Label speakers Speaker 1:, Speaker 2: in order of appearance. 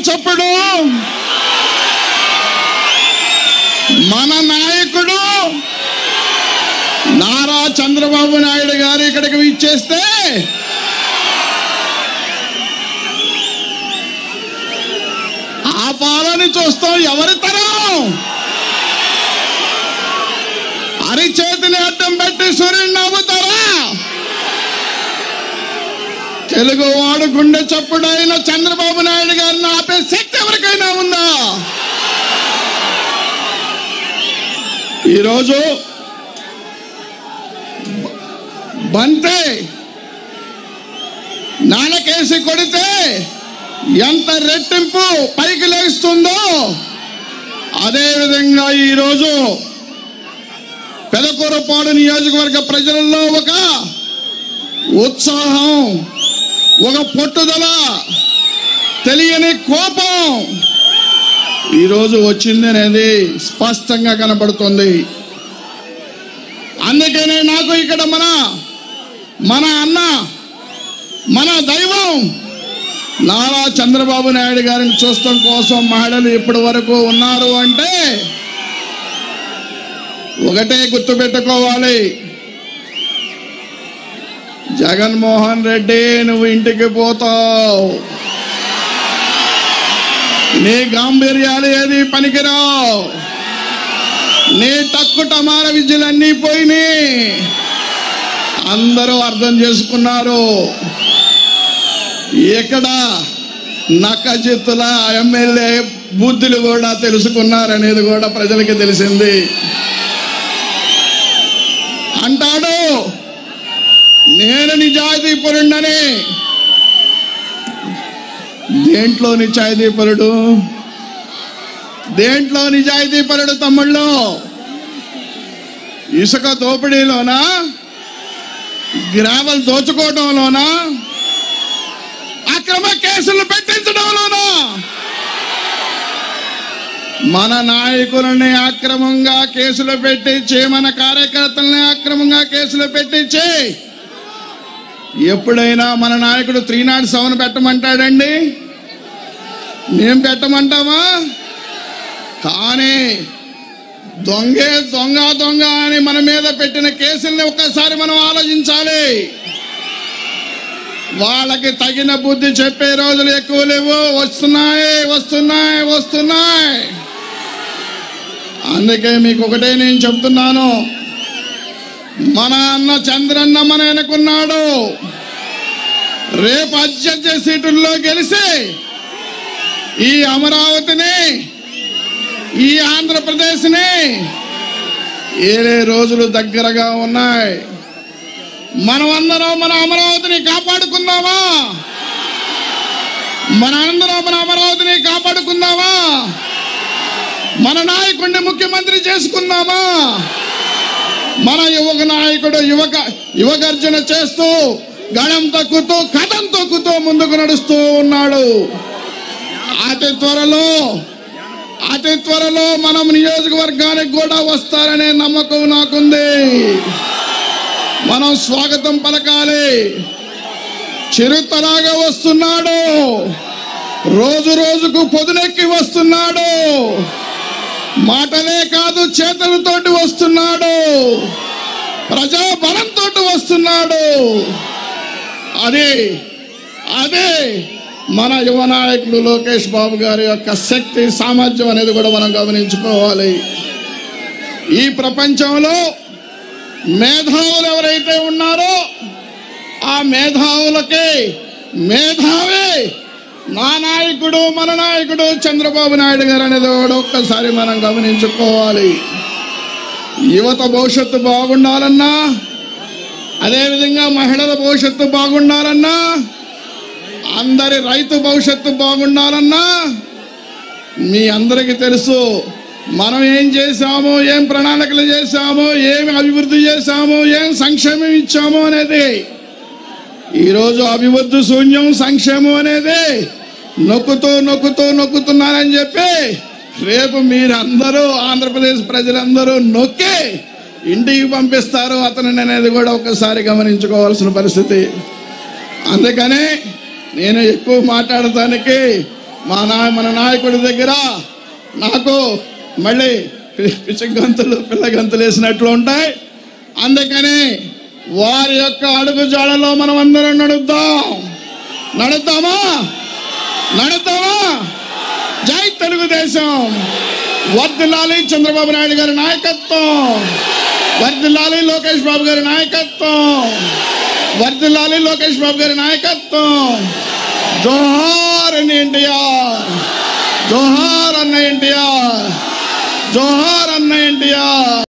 Speaker 1: చప్పుడు మన నాయకుడు నారా చంద్రబాబు నాయుడు గారు ఇక్కడికి ఇచ్చేస్తే ఆ పాలని చూస్తాం ఎవరి తరం అరిచేతిని అడ్డం పెట్టి సూర్యుని నవ్వుతారా తెలుగు వాడు గుండె చప్పుడైన చంద్రబాబు నాయుడు గారిని ఆపే శక్తి ఎవరికైనా ఉందా ఈరోజు బంతే నాణకేసి కొడితే ఎంత రెట్టింపు పైకి లేస్తుందో అదేవిధంగా ఈరోజు పెదకూరపాడు నియోజకవర్గ ప్రజలలో ఒక ఉత్సాహం ఒక పట్టుదల తెలియని కోపం ఈరోజు వచ్చింది అనేది స్పష్టంగా కనబడుతుంది అందుకనే నాకు ఇక్కడ మన మన అన్న మన దైవం నారా చంద్రబాబు నాయుడు గారిని చూడటం కోసం మహిళలు ఇప్పటి వరకు ఉన్నారు అంటే ఒకటే గుర్తుపెట్టుకోవాలి జగన్మోహన్ రెడ్డి నువ్వు ఇంటికి పోతావు నీ గాంభీర్యాలు ఏది పనికిరావు నీ తక్కు టమార విద్యలన్నీ పోయినాయి అందరూ అర్థం చేసుకున్నారు ఇక్కడ నక్కజిత్తుల ఎమ్మెల్యే బుద్ధులు కూడా తెలుసుకున్నారనేది కూడా ప్రజలకి తెలిసింది అంటాడు నేను నిజాయితీపరుడని దేంట్లో నిజాయితీపరుడు దేంట్లో నిజాయితీపరుడు తమ్ముళ్ళు ఇసుక దోపిడీలోనా గ్రావెల్ దోచుకోవడంలోనా అక్రమ కేసులు పెట్టించడంలోనా మన నాయకులని అక్రమంగా కేసులు పెట్టించి మన కార్యకర్తల్ని అక్రమంగా కేసులు పెట్టించి ఎప్పుడైనా మన నాయకుడు త్రీ నాట్ సెవెన్ పెట్టమంటాడండి మేం పెట్టమంటామా కానీ దొంగే దొంగ దొంగ అని మన మీద పెట్టిన కేసుల్ని ఒక్కసారి మనం ఆలోచించాలి వాళ్ళకి తగిన బుద్ధి చెప్పే రోజులు ఎక్కువ లేవు వస్తున్నాయి వస్తున్నాయి వస్తున్నాయి అందుకే మీకు ఒకటే నేను చెప్తున్నాను మన అన్న చంద్రన్న మన వెనుకున్నాడు రేపు అత్యధిక సీటుల్లో గెలిచి ఈ అమరావతిని ఈ ఆంధ్రప్రదేశ్ని ఏడే రోజులు దగ్గరగా ఉన్నాయి మనమందరం మన అమరావతిని కాపాడుకుందామా మనందరం మన అమరావతిని కాపాడుకుందామా మన నాయకుడిని ముఖ్యమంత్రి చేసుకుందామా మన యువక నాయకుడు యువక యువగర్జన చేస్తూ గణం తొక్కుతూ కథం తొక్కుతూ ముందుకు నడుస్తూ ఉన్నాడు అతి త్వరలో అతి త్వరలో మనం నియోజకవర్గానికి కూడా వస్తారనే నమ్మకం నాకుంది మనం స్వాగతం పలకాలి చిరుతలాగా వస్తున్నాడు రోజు రోజుకు పొదునెక్కి వస్తున్నాడు మాటలే కాదు చేతులతోటి వస్తున్నాడు ప్రజా బలంతో వస్తున్నాడు అది అదే మన యువ నాయకుడు లోకేష్ బాబు గారి యొక్క శక్తి సామర్థ్యం అనేది కూడా మనం గమనించుకోవాలి ఈ ప్రపంచంలో మేధావులు ఎవరైతే ఉన్నారో ఆ మేధావులకి మేధావే నా నాయకుడు మన నాయకుడు చంద్రబాబు నాయుడు గారు అనేది కూడా ఒక్కసారి మనం గమనించుకోవాలి యువత భవిష్యత్తు బాగుండాలన్నా అదేవిధంగా మహిళల భవిష్యత్తు బాగుండాలన్నా అందరి రైతు భవిష్యత్తు బాగుండాలన్నా మీ అందరికీ తెలుసు మనం ఏం చేశాము ఏం ప్రణాళికలు చేశాము ఏమి అభివృద్ధి చేశాము ఏం సంక్షేమం ఇచ్చాము అనేది ఈరోజు అభివృద్ధి శూన్యం సంక్షేమం అనేది నొక్కుతూ నొక్కుతూ నొక్కుతున్నారని చెప్పి రేపు మీరందరూ ఆంధ్రప్రదేశ్ ప్రజలందరూ నొక్కి ఇంటికి పంపిస్తారు అతను అనేది కూడా ఒకసారి గమనించుకోవాల్సిన పరిస్థితి అందుకనే నేను ఎక్కువ మాట్లాడటానికి మా నాయ మన నాయకుడి దగ్గర నాకు మళ్ళీ పి- పిచ్చి గంతులు పిల్ల గంతులు వేసినట్లు ఉంటాయి అందుకని వారి యొక్క అడుగు జాడలో మనం అందరం నడుద్దాం నడుద్దామా నడుద్దామా జై తెలుగుదేశం వర్దిల్లాలి చంద్రబాబు నాయుడు గారి నాయకత్వం వర్దిల్లాలి లోకేష్ బాబు గారి నాయకత్వం వర్దిల్లాలి లోకేష్ బాబు గారి నాయకత్వం జోహార్ అన్న ఎన్టీఆర్ జోహార్ అన్న ఎన్టీఆర్ జోహార్ అన్న ఎన్టీఆర్